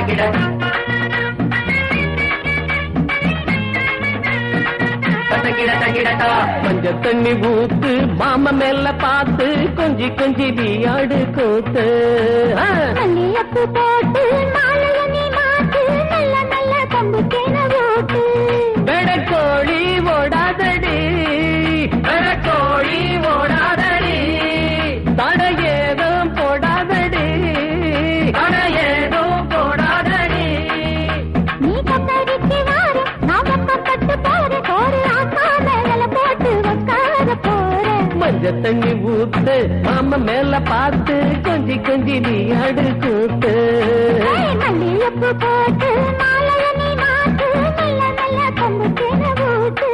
தகிட தகிட தகிடட்டா மஞ்ச தண்ணி ஊத்து மாம மேல பார்த்து கொஞ்சி கொஞ்சி வியாடு கூத்து ஆ. மல்லியப்பு போட்டு மாலைய நீ மாத்து நல்ல நல்ல கொம்பு தேன ஓட்டு வெடக்கோழி ஓடாதடி கோழி ஓடாதடி தடையேதும் போடாதடி அட ஏதோ போடாதடி நீ கொக்கரிக்கு வாரு நான் பக்கப்பட்டு போற ஒரு ஆக்கா மேல போட்டு உட்கார போறேன் மஞ்ச தண்ணி ஊத்து மாம மேல பார்த்து கொஞ்சி கொஞ்சி வியாடு கூத்து மல்லியப்பு போட்டு மாலைய நீ மாத்து நல்ல நல்ல கொம்பு தேன ஓட்டு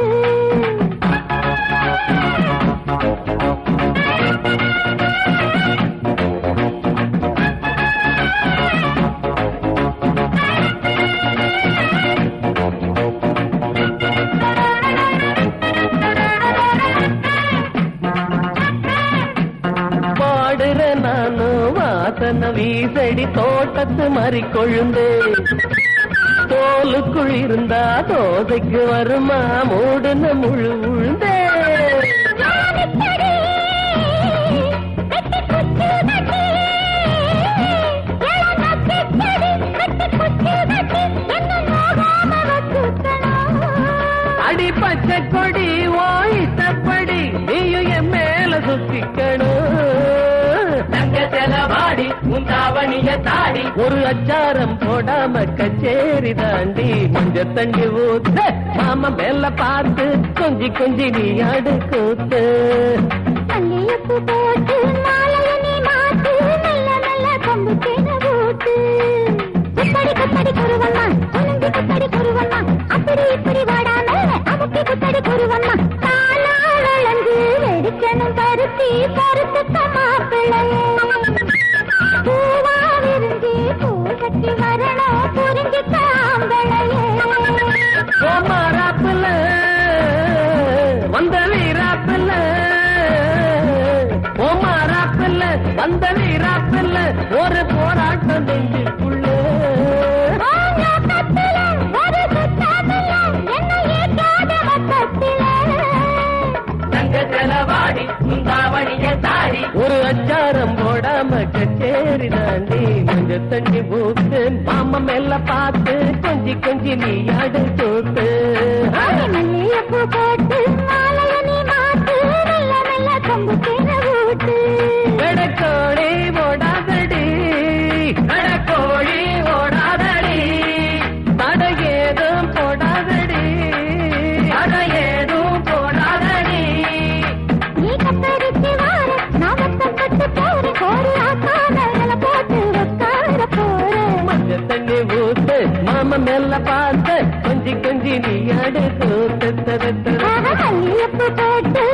பாடுற நானும் வாசன வீசடி தோட்டத்து மறி கொழுந்து தோலுக்குள் இருந்தா தோசைக்கு வருமா மூடுன முழு உழுந்தே அடி பச்சை கொடி ஓய்த்தப்படி நீயும் என் மேல சுத்திக்கணும் தங்க செலவாடி உன் தாவணிய தாடி ஒரு அச்சாரம் போடாம கச்சேரி தாண்டி மஞ்ச தண்ணி ஊத்து மாமா மேல பார்த்து கொஞ்சி கொஞ்சி நீ ஆடு கூத்து மல்லியப்பு போட்டு மாலைய நீ மாத்து நல்ல நல்ல கொம்பு தேன ஓட்டு குத்தடி குத்தடி குருவம்மா குனிஞ்சு குத்தடி குருவம்மா அப்படி இப்படி வாடாம அமுக்கி குத்தடி குருவம்மா தானா வளர்ந்து வெடிக்கணும் பருத்தி பருத்து மாப்பிள்ளையே பூவா விரும்பி பூ கட்டி வரணும் புரிஞ்சு தாம்பளையே ஓ மாறாப்புல வந்த வீராப்புல ஓ மாறாப்புல வந்த வீராப்புல ஒரு போராட்டம் நெஞ்சுக்குள்ள தங்க செலவாடி உன் தாவணிய தாடி ஒரு அச்சாரம் போடாம கச்சேரி தாண்டி மஞ்ச தண்ணி ஊத்து மாமா மேல பார்த்து கொஞ்சி கொஞ்சி நீ ஆடு கூத்து வெடக்கோடி ஓடாதடி அட கோழி ஓடாதடி தடையேதும் போடாதடி அட ஏதோ போடாதடி மஞ்ச தண்ணி ஊத்து மாமா மேல பார்த்து கொஞ்சி கொஞ்சி நீ ஆடு கூத்து போட்டு